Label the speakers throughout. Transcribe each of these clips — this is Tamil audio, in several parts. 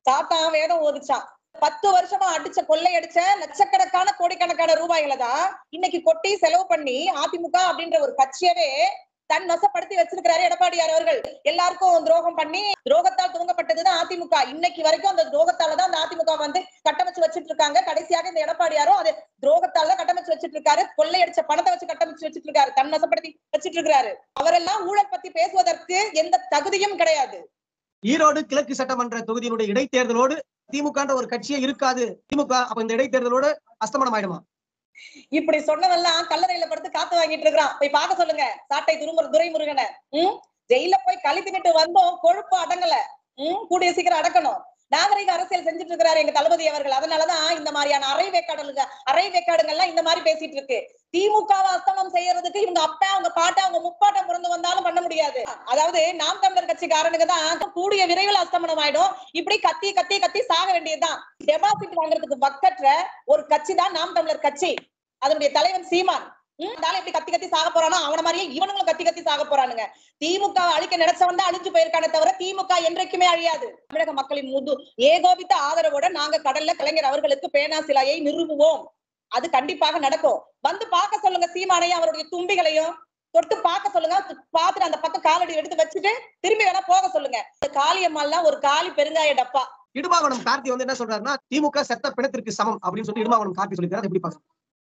Speaker 1: சாத்தான் வேதம் ஓதிச்சான் பத்து வருஷமா அடிச்ச கொள்ளையடிச்ச லட்சக்கணக்கான கோடிக்கணக்கான ரூபாய்களை தான் இன்னைக்கு கொட்டி செலவு பண்ணி அதிமுக அப்படின்ற ஒரு கட்சியவே தன் வசப்படுத்தி வச்சிருக்கிறாரு எடப்பாடியார் அவர்கள் எல்லாருக்கும் துரோகம் பண்ணி துரோகத்தால் துவங்கப்பட்டதுதான் அதிமுக இன்னைக்கு வரைக்கும் அந்த துரோகத்தால தான் அந்த அதிமுக வந்து கட்டமைச்சு வச்சிட்டு இருக்காங்க கடைசியாக இந்த எடப்பாடியாரும் அது துரோகத்தால தான் கட்டமைச்சு வச்சிட்டு இருக்காரு கொள்ளையடிச்ச பணத்தை வச்சு கட்டமைச்சு வச்சிட்டு இருக்காரு தன் வசப்படுத்தி வச்சிட்டு இருக்காரு அவரெல்லாம் ஊழல் பத்தி பேசுவதற்கு எந்த தகுதியும் கிடையாது
Speaker 2: ஈரோடு கிழக்கு சட்டமன்ற தொகுதியினுடைய இடைத்தேர்தலோடு திமுகன்ற ஒரு கட்சியே இருக்காது திமுக அப்ப இந்த இடைத்தேர்தலோடு அஸ்தமனம் ஆயிடுமா
Speaker 1: இப்படி சொன்னவெல்லாம் கல்லறையில படுத்து காத்து வாங்கிட்டு இருக்கிறான் போய் பார்க்க சொல்லுங்க சாட்டை துருமுரு துரைமுருகனை உம் ஜெயில போய் கழி தின்னுட்டு வந்தோம் கொழுப்பு அடங்கல உம் கூடிய சீக்கிரம் அடக்கணும் நாகரிக அரசியல் செஞ்சுட்டு இருக்கிறாரு எங்க தளபதி அவர்கள் அதனாலதான் இந்த மாதிரியான அரை வேக்காடுங்க அரை வேக்காடுங்கள்லாம் இந்த மாதிரி பேசிட்டு இருக்கு திமுகவை அஸ்தமனம் செய்யறதுக்கு இவங்க அப்பா அவங்க பாட்டா அவங்க முப்பாட்டம் பிறந்து வந்தாலும் பண்ண முடியாது அதாவது நாம் தமிழர் கட்சிக்காரனுங்க தான் கூடிய விரைவில் அஸ்தமனம் ஆயிடும் இப்படி கத்தி கத்தி கத்தி சாக வேண்டியதுதான் டெபாசிட் வாங்குறதுக்கு வக்கற்ற ஒரு கட்சி தான் நாம் தமிழர் கட்சி அதனுடைய தலைவன் சீமான் ஹம், அந்த ஆளு எப்படி கத்தி கத்தி சாக போறானோ அவன மாதிரியே இவனுங்களும் கத்தி கத்தி சாக போறானுங்க திமுக வை அழிக்க நினைச்சவன் தான் அழிஞ்சு போயிருக்கானே தவிர திமுக என்றைக்குமே அழியாது தமிழக மக்களின் முது ஏகோபித்த ஆதரவோட நாங்க கடல்ல கலைஞர் அவர்களுக்கு பேனா சிலையை நிறுவுவோம் அது கண்டிப்பாக நடக்கும் வந்து பார்க்க சொல்லுங்க சீமானையும் அவருடைய தும்பிகளையும் தொட்டு பார்க்க சொல்லுங்க பார்த்துட்டு அந்த பக்கம் காலடி எடுத்து வச்சுட்டு திரும்பி வேணா போக சொல்லுங்க காளியம்மாள்லாம் ஒரு காலி பெருங்காய டப்பா
Speaker 2: இடுமாவனம் கார்த்தி வந்து என்ன சொல்றாருன்னா திமுக செத்த பிணத்திற்கு சமம் அப்படின்னு சொல்லிட்டு இடுமாவனம் கார்த்தி சொல்லிக்கிறார் எப்படி பாக்குறோம்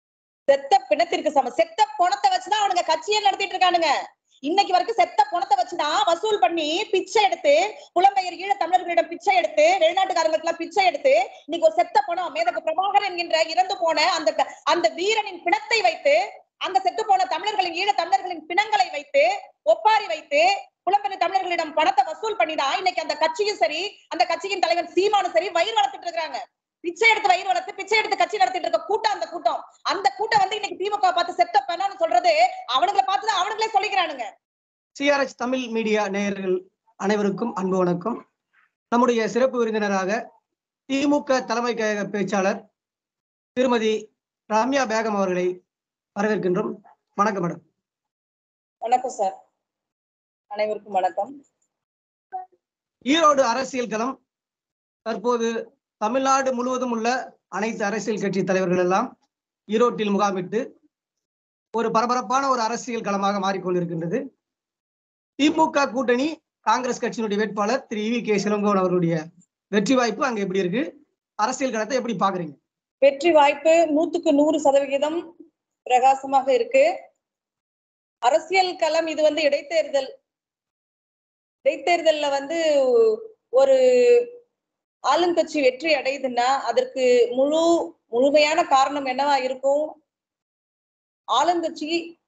Speaker 1: செத்த பிணத்திற்கு சமம் செத்த பணத்தை வச்சுதான் அவனுங்க கட்சியே நடத்திட்டு இருக்கானுங்க இன்னைக்கு வரைக்கும் செத்த பணத்தை வச்சுதான் வசூல் பண்ணி பிச்சை எடுத்து புலம்பெயர் ஈழ தமிழர்களிடம் பிச்சை எடுத்து வெளிநாட்டுக்காரங்களுக்கு எல்லாம் பிச்சை எடுத்து இன்னைக்கு ஒரு செத்த பணம் மேதகு பிரபாகர் என்கின்ற இறந்து போன அந்த க- அந்த வீரனின் பிணத்தை வைத்து அந்த செத்து போன தமிழர்களின் ஈழ தமிழர்களின் பிணங்களை வைத்து ஒப்பாரி வைத்து புலம்பெயர் தமிழர்களிடம் பணத்தை வசூல் பண்ணிதான் இன்னைக்கு அந்த கட்சியும் சரி அந்த கட்சியின் தலைவன் சீமானும் சரி வயிறு வளர்த்துட்டு இருக்காங்க பிச்சை எடுத்து வயிறு வளர்த்து பிச்சை எடுத்து கட்சி நடத்திட்டு இருக்க கூட்டம் அந்த கூட்டம் அந்த கூட்டம் வந்து இன்னைக்கு திமுக பார்த்து செத்த பெண்ணான்னு சொல்றது அவனுங்களை பார்த்துதான் அவனுங்களே சொல்லிக்கிறானுங்க
Speaker 2: சிஆர்எச் தமிழ் மீடியா நேயர்கள் அனைவருக்கும் அன்பு வணக்கம் நம்முடைய சிறப்பு விருந்தினராக திமுக தலைமை கழக பேச்சாளர் திருமதி ரம்யா பேகம் அவர்களை வரவேற்கின்றோம் வணக்கம் மேடம்
Speaker 1: வணக்கம் சார் அனைவருக்கும் வணக்கம்
Speaker 2: ஈரோடு அரசியல் களம் தற்போது தமிழ்நாடு முழுவதும் உள்ள அனைத்து அரசியல் கட்சி தலைவர்கள் எல்லாம் ஈரோட்டில் முகாமிட்டு ஒரு பரபரப்பான ஒரு அரசியல் களமாக மாறிக்கொண்டிருக்கின்றது திமுக கூட்டணி காங்கிரஸ் கட்சியினுடைய வேட்பாளர் திரு இவி கே சிலங்கோன் அவர்களுடைய வெற்றி வாய்ப்பு அங்க எப்படி இருக்கு அரசியல் களத்தை எப்படி பாக்குறீங்க
Speaker 1: வெற்றி வாய்ப்பு நூத்துக்கு நூறு சதவிகிதம் பிரகாசமாக இருக்கு அரசியல் களம் இது வந்து இடைத்தேர்தல் இடைத்தேர்தல்ல வந்து ஒரு ஆளுங்கட்சி வெற்றி அடையுதுன்னா அதற்கு முழு முழுமையான காரணம் என்னவா இருக்கும் ஆளுங்கட்சி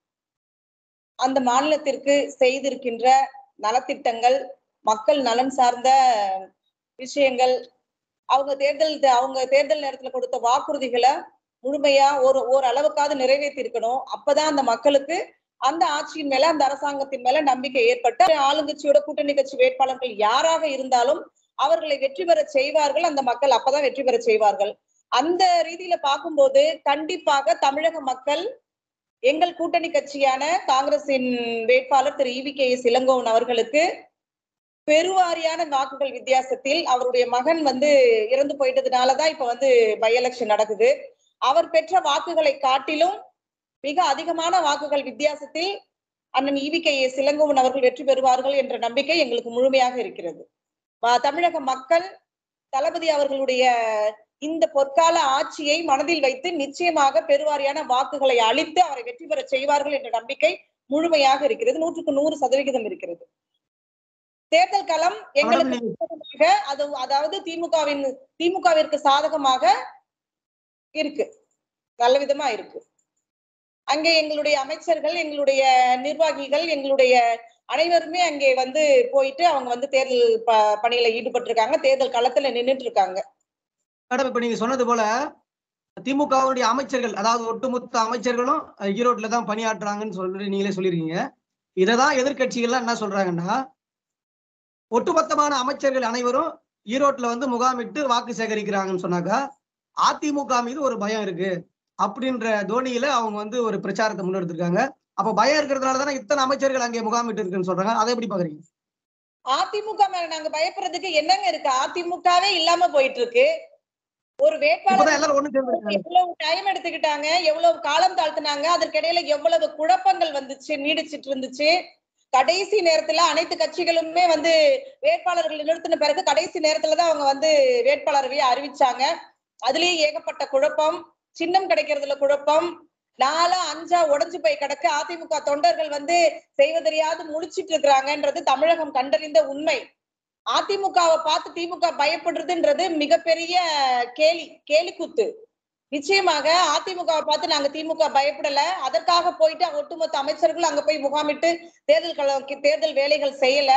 Speaker 1: அந்த மாநிலத்திற்கு செய்திருக்கின்ற நலத்திட்டங்கள் மக்கள் நலன் சார்ந்த விஷயங்கள் அவங்க தேர்தல் அவங்க தேர்தல் நேரத்துல கொடுத்த வாக்குறுதிகளை முழுமையா ஒரு ஒரு அளவுக்காவது நிறைவேற்றி இருக்கணும் அப்பதான் அந்த மக்களுக்கு அந்த ஆட்சியின் மேல அந்த அரசாங்கத்தின் மேல நம்பிக்கை ஏற்பட்டு ஆளுங்கட்சியோட கூட்டணி கட்சி வேட்பாளர்கள் யாராக இருந்தாலும் அவர்களை வெற்றி பெற செய்வார்கள் அந்த மக்கள் அப்பதான் வெற்றி பெற செய்வார்கள் அந்த ரீதியில பார்க்கும்போது கண்டிப்பாக தமிழக மக்கள் எங்கள் கூட்டணி கட்சியான காங்கிரசின் வேட்பாளர் திரு இவி கே எஸ் இளங்கோவன் அவர்களுக்கு பெருவாரியான வாக்குகள் வித்தியாசத்தில் அவருடைய மகன் வந்து இறந்து போயிட்டதுனாலதான் இப்ப வந்து பை எலெக்ஷன் நடக்குது அவர் பெற்ற வாக்குகளை காட்டிலும் மிக அதிகமான வாக்குகள் வித்தியாசத்தில் அண்ணன் இவி கே எஸ் இளங்கோவன் அவர்கள் வெற்றி பெறுவார்கள் என்ற நம்பிக்கை எங்களுக்கு முழுமையாக இருக்கிறது வ- தமிழக மக்கள் தளபதி அவர்களுடைய இந்த பொற்கால ஆட்சியை மனதில் வைத்து நிச்சயமாக பெருவாரியான வாக்குகளை அளித்து அவரை வெற்றி பெற செய்வார்கள் என்ற நம்பிக்கை முழுமையாக இருக்கிறது நூற்றுக்கு நூறு சதவிகிதம் இருக்கிறது தேர்தல் களம் எங்களுக்கு
Speaker 2: மேடம், நீங்க-
Speaker 1: சாதகமாக, அது அதாவது திமுகவின் திமுகவிற்கு சாதகமாக இருக்கு நல்ல விதமா இருக்கு அங்கே எங்களுடைய அமைச்சர்கள் எங்களுடைய நிர்வாகிகள் எங்களுடைய அனைவருமே அங்கே வந்து போயிட்டு அவங்க வந்து தேர்தல் ப- பணியில ஈடுபட்டு இருக்காங்க தேர்தல் களத்துல நின்னுட்டு இருக்காங்க
Speaker 2: மேடம் இப்ப நீங்க சொன்னது போல திமுகவுடைய அமைச்சர்கள் அதாவது ஒட்டுமொத்த அமைச்சர்களும் அஹ், ஈரோட்ல தான் பணியாற்றுறாங்கன்னு சொல்லி நீங்களே சொல்லிருக்கீங்க இததான் எதிர்க்கட்சிகள்லாம் என்ன சொல்றாங்கன்னா ஒட்டுமொத்தமான அமைச்சர்கள் அனைவரும் ஈரோட்ல வந்து முகாமிட்டு வாக்கு சேகரிக்கிறாங்கன்னு சொன்னாக்கா அதிமுக மீது ஒரு பயம் இருக்கு அப்படின்ற தோனியில அவங்க வந்து ஒரு பிரச்சாரத்தை முன்னெடுத்திருக்காங்க அப்ப பயம் இருக்கிறதுனால தானே இத்தனை அமைச்சர்கள் அங்கே முகாமிட்டு இருக்குன்னு சொல்றாங்க அதை எப்படி பாக்குறீங்க
Speaker 1: அதிமுக மேல நாங்க பயப்படுறதுக்கு என்னங்க இருக்கு அதிமுகவே இல்லாம போயிட்டு இருக்கு ஒரு வேட்பாளர்
Speaker 2: இப்பதான் எல்லாரும் ஒண்ணு சேர்ந்து
Speaker 1: எவ்வளவு டைம் எடுத்துக்கிட்டாங்க எவ்வளவு காலம் தாழ்த்தினாங்க அதற்கிடையில எவ்வளவு குழப்பங்கள் வந்துச்சு நீடிச்சிட்டு இருந்துச்சு கடைசி நேரத்துல அனைத்து கட்சிகளுமே வந்து வேட்பாளர்களை நிறுத்தின பிறகு கடைசி நேரத்துலதான் அவங்க வந்து வேட்பாளரவே அறிவிச்சாங்க அதுலயே ஏகப்பட்ட குழப்பம் சின்னம் கிடைக்கிறதுல குழப்பம் நாலா அஞ்சா உடைஞ்சு போய் கிடக்கு அதிமுக தொண்டர்கள் வந்து செய்வதறியாது முழிச்சிட்டு இருக்கிறாங்கன்றது தமிழகம் கண்டறிந்த உண்மை அதிமுகவை பார்த்து திமுக பயப்படுறதுன்றது மிகப்பெரிய கேலி கேலிக்கூத்து நிச்சயமாக அதிமுகவை பார்த்து நாங்க திமுக பயப்படல அதற்காக போயிட்டு ஒட்டுமொத்த அமைச்சர்கள் அங்க போய் முகாமிட்டு தேர்தல் கள- தேர்தல் வேலைகள் செய்யல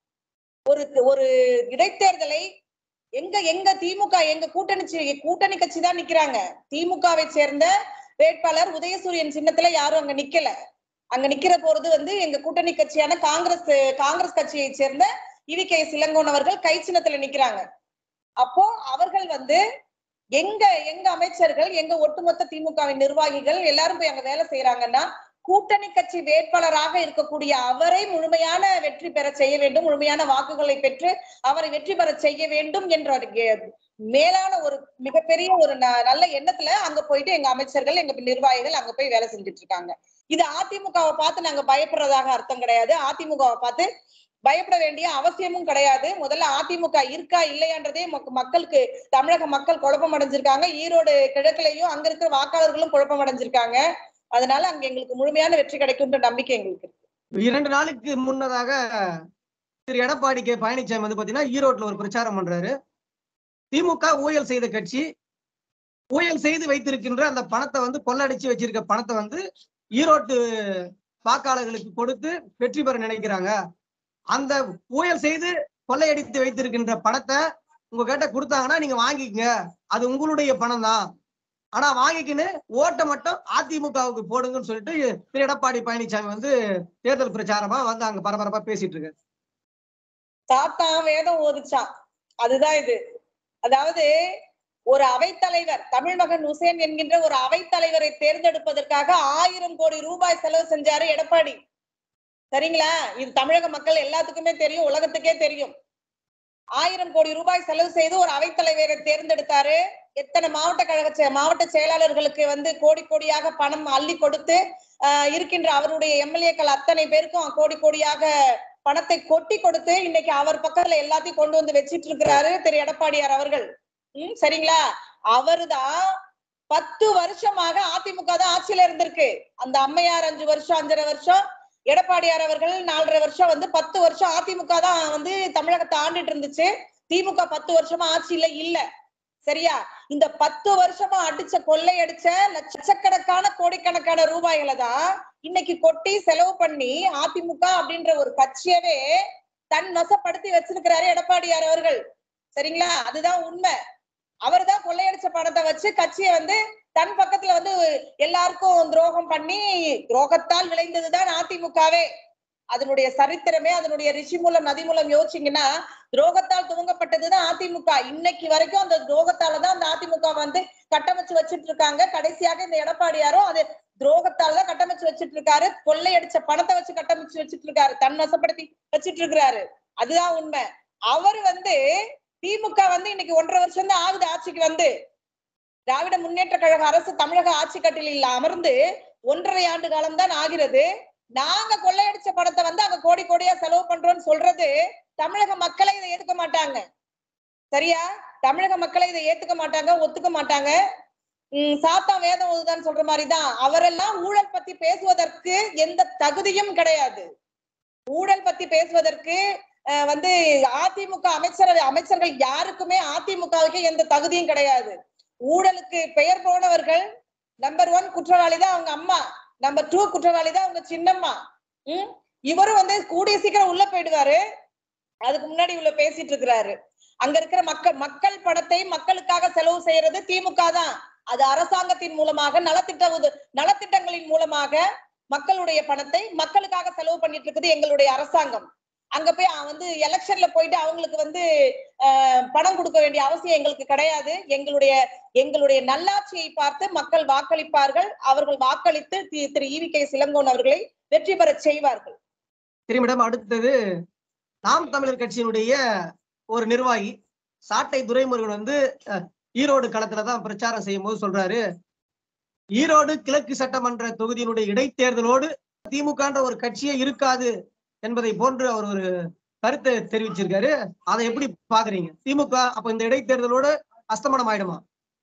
Speaker 1: ஒரு ஒரு இடைத்தேர்தலை எங்க எங்க திமுக எங்க கூட்டணி சி- கூட்டணி கட்சி தான் நிக்கிறாங்க திமுகவை சேர்ந்த வேட்பாளர் உதயசூரியன் சின்னத்துல யாரும் அங்க நிக்கல அங்க நிக்கிற போறது வந்து எங்க கூட்டணி கட்சியான காங்கிரஸ் காங்கிரஸ் கட்சியை சேர்ந்த இவி கே சிலங்கோன் அவர்கள் கை சின்னத்துல நிக்கிறாங்க அப்போ அவர்கள் வந்து எங்க எங்க அமைச்சர்கள் எங்க ஒட்டுமொத்த திமுகவின் நிர்வாகிகள் எல்லாரும் போய் அங்க வேலை செய்யறாங்கன்னா கூட்டணி கட்சி வேட்பாளராக இருக்கக்கூடிய அவரை முழுமையான வெற்றி பெற செய்ய வேண்டும் முழுமையான வாக்குகளை பெற்று அவரை வெற்றி பெற செய்ய வேண்டும் என்ற ஒரு கே- மேலான ஒரு மிகப்பெரிய ஒரு ந- நல்ல எண்ணத்துல அங்க போயிட்டு எங்க அமைச்சர்கள் எங்க நிர்வாகிகள் அங்க போய் வேலை செஞ்சுட்டு இருக்காங்க இது அதிமுகவை பார்த்து நாங்க பயப்படுறதாக அர்த்தம் கிடையாது அதிமுகவை பார்த்து பயப்பட வேண்டிய அவசியமும் கிடையாது முதல்ல அதிமுக இருக்கா இல்லையான்றதே மக்க- மக்களுக்கு தமிழக மக்கள் குழப்பம் அடைஞ்சிருக்காங்க ஈரோடு கிழக்குலயும் அங்க இருக்கிற வாக்காளர்களும் குழப்பம் அடைஞ்சிருக்காங்க அதனால அங்க எங்களுக்கு முழுமையான வெற்றி கிடைக்கும்ன்ற நம்பிக்கை எங்களுக்கு இருக்கு
Speaker 2: இரண்டு நாளுக்கு முன்னதாக திரு எடப்பாடி கே பழனிசாமி வந்து பாத்தீங்கன்னா ஈரோட்ல ஒரு பிரச்சாரம் பண்றாரு திமுக ஊழல் செய்த கட்சி ஊழல் செய்து வைத்திருக்கின்ற அந்த பணத்தை வந்து கொள்ளடிச்சு வச்சிருக்க பணத்தை வந்து ஈரோட்டு வாக்காளர்களுக்கு கொடுத்து வெற்றி பெற நினைக்கிறாங்க அந்த ஊழல் செய்து கொள்ளையடித்து வைத்திருக்கின்ற பணத்தை உங்க கிட்ட கொடுத்தாங்கன்னா நீங்க வாங்கிக்கங்க அது உங்களுடைய பணம் தான் ஆனா வாங்கிக்கின்னு ஓட்டை மட்டும் அதிமுகவுக்கு போடுங்கன்னு சொல்லிட்டு திரு எடப்பாடி பழனிசாமி வந்து தேர்தல் பிரச்சாரமா வந்து அங்க பரபரப்பா பேசிட்டு இருக்காரு
Speaker 1: தாத்தா வேதம் ஓதுச்சான் அதுதான் இது அதாவது ஒரு அவைத்தலைவர் தமிழ் மகன் உசேன் என்கின்ற ஒரு அவைத்தலைவரை தேர்ந்தெடுப்பதற்காக ஆயிரம் கோடி ரூபாய் செலவு செஞ்சாரு எடப்பாடி சரிங்களா இது தமிழக மக்கள் எல்லாத்துக்குமே தெரியும் உலகத்துக்கே தெரியும் ஆயிரம் கோடி ரூபாய் செலவு செய்து ஒரு அவைத்தலைவரை தேர்ந்தெடுத்தாரு எத்தனை மாவட்ட கழக செ- மாவட்ட செயலாளர்களுக்கு வந்து கோடி கோடியாக பணம் அள்ளி கொடுத்து ஆஹ், இருக்கின்ற அவருடைய எம்எல்ஏக்கள் அத்தனை பேருக்கும் கோடி கோடியாக பணத்தை கொட்டி கொடுத்து இன்னைக்கு அவர் பக்கத்துல எல்லாத்தையும் கொண்டு வந்து வச்சிட்டு இருக்கிறாரு திரு எடப்பாடியார் அவர்கள் ம் சரிங்களா அவருதான் பத்து வருஷமாக அதிமுக தான் ஆட்சியில இருந்திருக்கு அந்த அம்மையார் அஞ்சு வருஷம் அஞ்சரை வருஷம் எடப்பாடியார் அவர்கள் நாலரை வருஷம் வந்து பத்து வருஷம் அதிமுக தான் வந்து தமிழகத்தை ஆண்டுட்டு இருந்துச்சு திமுக பத்து வருஷமா ஆட்சியில இல்ல சரியா இந்த பத்து வருஷமா அடிச்ச கொள்ளை அடிச்ச லட்சக்கணக்கான கோடிக்கணக்கான ரூபாய்களை தான் இன்னைக்கு கொட்டி செலவு பண்ணி அதிமுக அப்படின்ற ஒரு கட்சியவே தன் வசப்படுத்தி வச்சிருக்கிறாரு எடப்பாடியார் அவர்கள் சரிங்களா அதுதான் உண்மை அவர்தான் கொள்ளையடிச்ச பணத்தை வச்சு கட்சியை வந்து தன் பக்கத்துல வந்து எல்லாருக்கும் துரோகம் பண்ணி துரோகத்தால் விளைந்ததுதான் அதிமுகவே அதனுடைய சரித்திரமே அதனுடைய ரிஷி மூலம் நதி மூலம் யோசிச்சீங்கன்னா துரோகத்தால் துவங்கப்பட்டதுதான் அதிமுக இன்னைக்கு வரைக்கும் அந்த துரோகத்தால தான் அந்த அதிமுக வந்து கட்டமைச்சு வச்சிட்டு இருக்காங்க கடைசியாக இந்த எடப்பாடியாரும் அது துரோகத்தால தான் கட்டமைச்சு வச்சிட்டு இருக்காரு கொள்ளையடிச்ச பணத்தை வச்சு கட்டமைச்சு வச்சிட்டு இருக்காரு தன் வசப்படுத்தி வச்சிட்டு இருக்கிறாரு அதுதான் உண்மை அவர் வந்து திமுக வந்து இன்னைக்கு ஒன்றரை வருஷம் தான் ஆகுது ஆட்சிக்கு வந்து திராவிட முன்னேற்ற கழக அரசு தமிழக ஆட்சி கட்டிலில் அமர்ந்து ஒன்றரை ஆண்டு காலம் தான் ஆகிறது நாங்க கொள்ளையடிச்ச பணத்தை வந்து அங்க கோடி கோடியா செலவு பண்றோம்னு சொல்றது தமிழக மக்களை இதை ஏத்துக்க மாட்டாங்க சரியா தமிழக மக்களை இதை ஏத்துக்க மாட்டாங்க ஒத்துக்க மாட்டாங்க உம் சாத்தா வேதம் ஓதுதான் சொல்ற மாதிரிதான் அவரெல்லாம் ஊழல் பத்தி பேசுவதற்கு எந்த தகுதியும் கிடையாது ஊழல் பத்தி பேசுவதற்கு அஹ், வந்து அதிமுக அமைச்சர் அமைச்சர்கள் யாருக்குமே அதிமுகவுக்கு எந்த தகுதியும் கிடையாது ஊழலுக்கு பெயர் போனவர்கள் நம்பர் ஒன் குற்றவாளி தான் அவங்க அம்மா நம்பர் டூ குற்றவாளி தான் அவங்க சின்னம்மா உம் இவரும் வந்து கூடிய சீக்கிரம் உள்ள போயிடுவாரு அதுக்கு முன்னாடி இவ்வளவு பேசிட்டு இருக்கிறாரு அங்க இருக்கிற மக்கள் மக்கள் பணத்தை மக்களுக்காக செலவு செய்யறது திமுக தான் அது அரசாங்கத்தின் மூலமாக நலத்திட்ட உத நலத்திட்டங்களின் மூலமாக மக்களுடைய பணத்தை மக்களுக்காக செலவு பண்ணிட்டு இருக்குது எங்களுடைய அரசாங்கம் அங்க போய் அவன் வந்து எலெக்ஷன்ல போயிட்டு அவங்களுக்கு வந்து ஆஹ், பணம் கொடுக்க வேண்டிய அவசியம் எங்களுக்கு கிடையாது எங்களுடைய எங்களுடைய நல்லாட்சியை பார்த்து மக்கள் வாக்களிப்பார்கள் அவர்கள் வாக்களித்து தி- திரு ஈவி கே சிலங்கோன் அவர்களை வெற்றி பெறச் செய்வார்கள்
Speaker 2: சரி மேடம் அடுத்தது நாம் தமிழர் கட்சியினுடைய ஒரு நிர்வாகி சாட்டை துரைமுருகன் வந்து அஹ், ஈரோடு களத்துல தான் பிரச்சாரம் செய்யும் போது சொல்றாரு ஈரோடு கிழக்கு சட்டமன்ற தொகுதியினுடைய இடைத்தேர்தலோடு திமுகன்ற ஒரு கட்சியே இருக்காது என்பதை போன்று அவர் ஒரு கருத்தை தெரிவிச்சிருக்காரு அதை எப்படி பாக்குறீங்க திமுக அப்ப இந்த இடைத்தேர்தலோடு அஸ்தமனம் ஆயிடுமா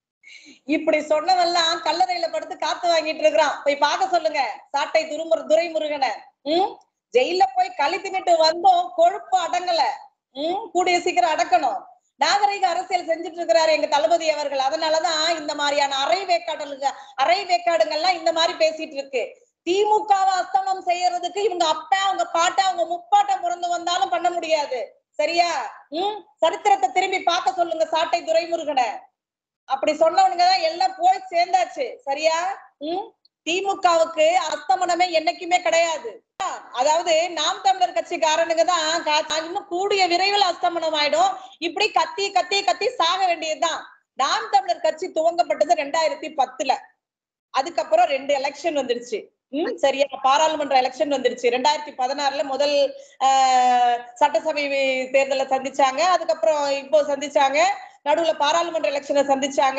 Speaker 1: இப்படி சொன்னவெல்லாம் கல்லறையில படுத்து காத்து வாங்கிட்டு இருக்கிறான் போய் பார்க்க சொல்லுங்க சாட்டை துருமுரு துரைமுருகனை உம் ஜெயில போய் களி தின்னுட்டு வந்தோம் கொழுப்பு அடங்கல உம் கூடிய சீக்கிரம் அடக்கணும் நாகரிக அரசியல் செஞ்சுட்டு இருக்கிறாரு எங்க தளபதி அவர்கள் அதனாலதான் இந்த மாதிரியான அரை வேக்காடுங்க அரை வேக்காடுங்கள்லாம் இந்த மாதிரி பேசிட்டு இருக்கு திமுகவை அஸ்தமனம் செய்யறதுக்கு இவங்க அப்பா அவங்க பாட்டா அவங்க முப்பாட்டம் பிறந்து வந்தாலும் பண்ண முடியாது சரியா உம் சரித்திரத்தை திரும்பி பார்க்க சொல்லுங்க சாட்டை துரைமுருகனை அப்படி சொன்னவனுங்க தான் எல்லாம் போய் சேர்ந்தாச்சு சரியா உம் திமுகவுக்கு அஸ்தமனமே என்னைக்குமே கிடையாது அதாவது நாம் தமிழர் கட்சிக்காரனுங்க தான் கா- இன்னும் கூடிய விரைவில் அஸ்தமனம் ஆயிடும் இப்படி கத்தி கத்தி கத்தி சாக வேண்டியதுதான் நாம் தமிழர் கட்சி துவங்கப்பட்டது ரெண்டாயிரத்தி பத்துல அதுக்கப்புறம் ரெண்டு எலெக்ஷன் வந்துருச்சு ம் சரியா பாராளுமன்ற எலெக்ஷன் வந்துருச்சு ரெண்டாயிரத்தி பதினாறுல முதல் ஆஹ், சட்டசபை தேர்தலை சந்திச்சாங்க அதுக்கப்புறம் இப்போ சந்திச்சாங்க நடுவுல பாராளுமன்ற எலெக்ஷனை சந்திச்சாங்க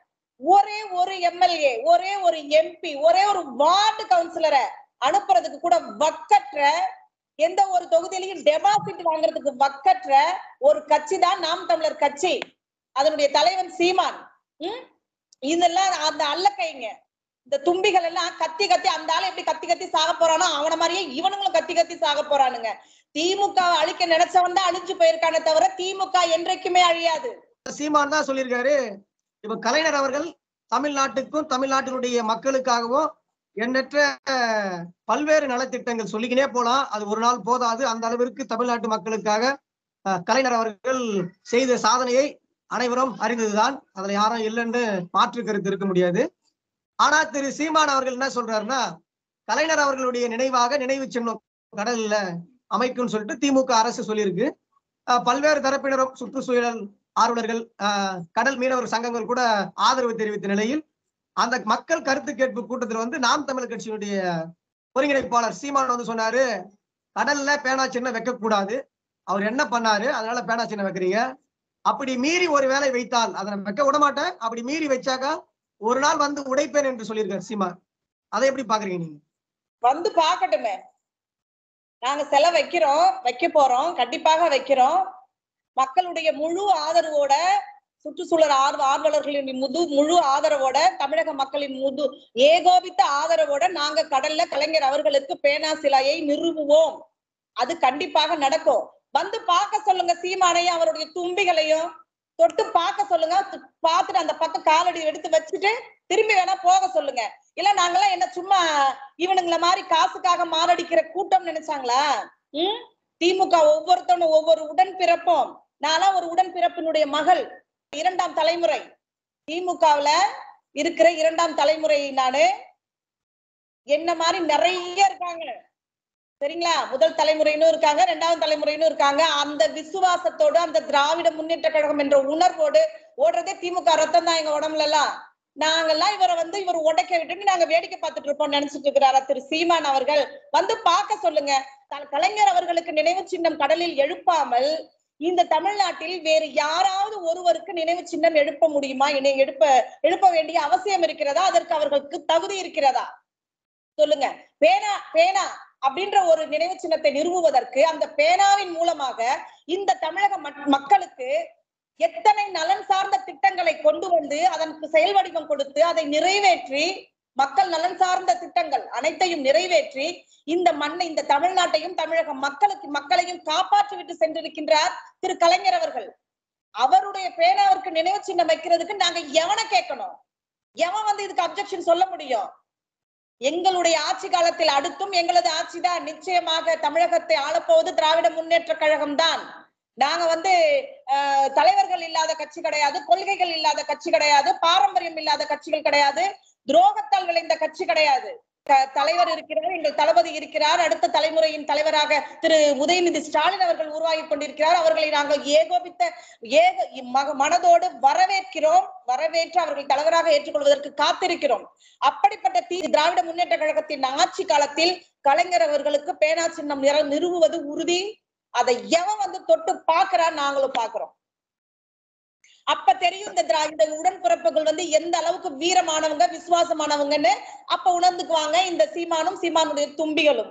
Speaker 1: ஒரே ஒரு எம்எல்ஏ ஒரே ஒரு எம்பி ஒரே ஒரு வார்டு கவுன்சிலரை அனுப்புறதுக்கு கூட வக்கற்ற எந்த ஒரு தொகுதியிலையும் டெபாசிட் வாங்குறதுக்கு வக்கற்ற ஒரு கட்சி தான் நாம் தமிழர் கட்சி அதனுடைய தலைவன் சீமான் உம் இதெல்லாம் அந்த அல்லக்கைங்க இந்த தும்பிகள் எல்லாம் கத்தி கத்தி அந்த ஆளு எப்படி கத்தி கத்தி சாக போறானோ அவன மாதிரியே இவனுங்களும் கத்தி கத்தி சாக போறானுங்க திமுக வை அழிக்க நினைச்சவன் தான் அழிஞ்சு போயிருக்கானே தவிர திமுக என்றைக்குமே அழியாது
Speaker 2: சீமான் தான் சொல்லியிருக்காரு இப்ப கலைஞர் அவர்கள் தமிழ்நாட்டுக்கும் தமிழ்நாட்டினுடைய மக்களுக்காகவும் எண்ணற்ற அஹ், பல்வேறு நலத்திட்டங்கள் சொல்லிக்கினே போலாம் அது ஒரு நாள் போதாது அந்த அளவிற்கு தமிழ்நாட்டு மக்களுக்காக அஹ், கலைஞர் அவர்கள் செய்த சாதனையை அனைவரும் அறிந்ததுதான் அதுல யாரும் இல்லைன்னு மாற்று கருத்து இருக்க முடியாது ஆனா திரு சீமான் அவர்கள் என்ன சொல்றாருன்னா கலைஞர் அவர்களுடைய நினைவாக நினைவு சின்னம் கடல்ல அமைக்கும்னு சொல்லிட்டு திமுக அரசு சொல்லியிருக்கு அஹ், பல்வேறு தரப்பினரும் சுற்றுச்சூழல் ஆர்வலர்கள் ஆஹ், கடல் மீனவர் சங்கங்கள் கூட ஆதரவு தெரிவித்த நிலையில் அந்த மக்கள் கருத்து கேட்பு கூட்டத்தில் வந்து நாம் தமிழர் கட்சியினுடைய ஒருங்கிணைப்பாளர் சீமான் வந்து சொன்னாரு கடல்ல பேனா சின்னம் வைக்கக்கூடாது அவர் என்ன பண்ணாரு அதனால பேனா சின்னம் வைக்கிறீங்க அப்படி மீறி ஒரு வேலை வைத்தால் அதை வைக்க விட மாட்டேன் அப்படி மீறி வச்சாக்கா ஒரு நாள் வந்து உடைப்பேன் என்று சொல்லியிருக்காரு சீமான் அதை எப்படி பாக்குறீங்க நீங்க
Speaker 1: வந்து பார்க்கட்டுமே நாங்க செல வைக்கிறோம் வைக்க போறோம் கண்டிப்பாக வைக்கிறோம் மக்களுடைய முழு ஆதரவோட சுற்றுச்சூழல் ஆர்வ ஆர்வலர்களின் முது முழு ஆதரவோட தமிழக மக்களின் முது ஏகோபித்த ஆதரவோட நாங்க கடல்ல கலைஞர் அவர்களுக்கு பேனா சிலையை நிறுவுவோம் அது கண்டிப்பாக நடக்கும் வந்து பார்க்க சொல்லுங்க சீமானையும் அவருடைய தும்பிகளையும் தொட்டு பார்க்க சொல்லுங்க து- பார்த்துட்டு அந்த பக்கம் காலடி எடுத்து வச்சுட்டு திரும்பி வேணா போக சொல்லுங்க இல்ல நாங்கெல்லாம் என்ன சும்மா இவனுங்கள மாதிரி காசுக்காக மாரடிக்கிற கூட்டம் நினைச்சாங்களா ம் திமுக ஒவ்வொருத்தனும் ஒவ்வொரு உடன் பிறப்பும் நான்லாம் ஒரு உடன் பிறப்பினுடைய மகள் இரண்டாம் தலைமுறை திமுகவுல இருக்கிற இரண்டாம் தலைமுறை நானு என்ன மாதிரி நிறைய இருக்காங்க சரிங்களா முதல் தலைமுறையினும் இருக்காங்க இரண்டாவது தலைமுறையினும் இருக்காங்க அந்த விசுவாசத்தோடு அந்த திராவிட முன்னேற்ற கழகம் என்ற உணர்வோடு ஓடுறதே திமுக ரத்தம் தான் எங்க உடம்புல எல்லாம் நாங்கெல்லாம் இவரை வந்து இவர் உடைக்க விட்டுட்டு நாங்க வேடிக்கை பார்த்துட்டு இருப்போம் நினைச்சிட்டு இருக்கிறாரா திரு சீமான் அவர்கள் வந்து பார்க்க சொல்லுங்க த- கலைஞர் அவர்களுக்கு நினைவு சின்னம் கடலில் எழுப்பாமல் இந்த தமிழ்நாட்டில் வேறு யாராவது ஒருவருக்கு நினைவு சின்னம் எழுப்ப முடியுமா இணை- எழுப்ப எழுப்ப வேண்டிய அவசியம் இருக்கிறதா அதற்கு அவர்களுக்கு தகுதி இருக்கிறதா சொல்லுங்க பேனா பேனா அப்படின்ற ஒரு நினைவு சின்னத்தை நிறுவுவதற்கு அந்த பேனாவின் மூலமாக இந்த தமிழக மக்- மக்களுக்கு எத்தனை நலன் சார்ந்த திட்டங்களை கொண்டு வந்து அதற்கு செயல் வடிவம் கொடுத்து அதை நிறைவேற்றி மக்கள் நலன் சார்ந்த திட்டங்கள் அனைத்தையும் நிறைவேற்றி இந்த மண்ணை இந்த தமிழ்நாட்டையும் தமிழக மக்களுக்கு மக்களையும் காப்பாற்றி விட்டு சென்றிருக்கின்றார் திரு கலைஞர் அவர்கள் அவருடைய பேனாவிற்கு நினைவு சின்னம் வைக்கிறதுக்கு நாங்க எவனை கேட்கணும் எவன் வந்து இதுக்கு அப்செக்ஷன் சொல்ல முடியும் எங்களுடைய ஆட்சி காலத்தில் அடுத்தும் எங்களது ஆட்சிதான் நிச்சயமாக தமிழகத்தை ஆளப்போவது திராவிட முன்னேற்ற கழகம் தான் நாங்க வந்து அஹ், தலைவர்கள் இல்லாத கட்சி கிடையாது கொள்கைகள் இல்லாத கட்சி கிடையாது பாரம்பரியம் இல்லாத கட்சிகள் கிடையாது துரோகத்தால் விளைந்த கட்சி கிடையாது த- தலைவர் இருக்கிறார் எங்கள் தளபதி இருக்கிறார் அடுத்த தலைமுறையின் தலைவராக திரு உதயநிதி ஸ்டாலின் அவர்கள் உருவாகி கொண்டிருக்கிறார் அவர்களை நாங்கள் ஏகோபித்த ஏக மக- மனதோடு வரவேற்கிறோம் வரவேற்று அவர்கள் தலைவராக ஏற்றுக்கொள்வதற்கு காத்திருக்கிறோம் அப்படிப்பட்ட தி திராவிட முன்னேற்ற கழகத்தின் ஆட்சி காலத்தில் கலைஞர் அவர்களுக்கு பேனா சின்னம் நிற- நிறுவுவது உறுதி அதை எவன் வந்து தொட்டு பாக்குறான் நாங்களும் பாக்குறோம் அப்ப தெரியும் இந்த திரா- இந்த உடன்பிறப்புகள் வந்து எந்த அளவுக்கு வீரமானவங்க விசுவாசமானவங்கன்னு அப்ப உணர்ந்துக்குவாங்க இந்த சீமானும் சீமானுடைய தும்பிகளும்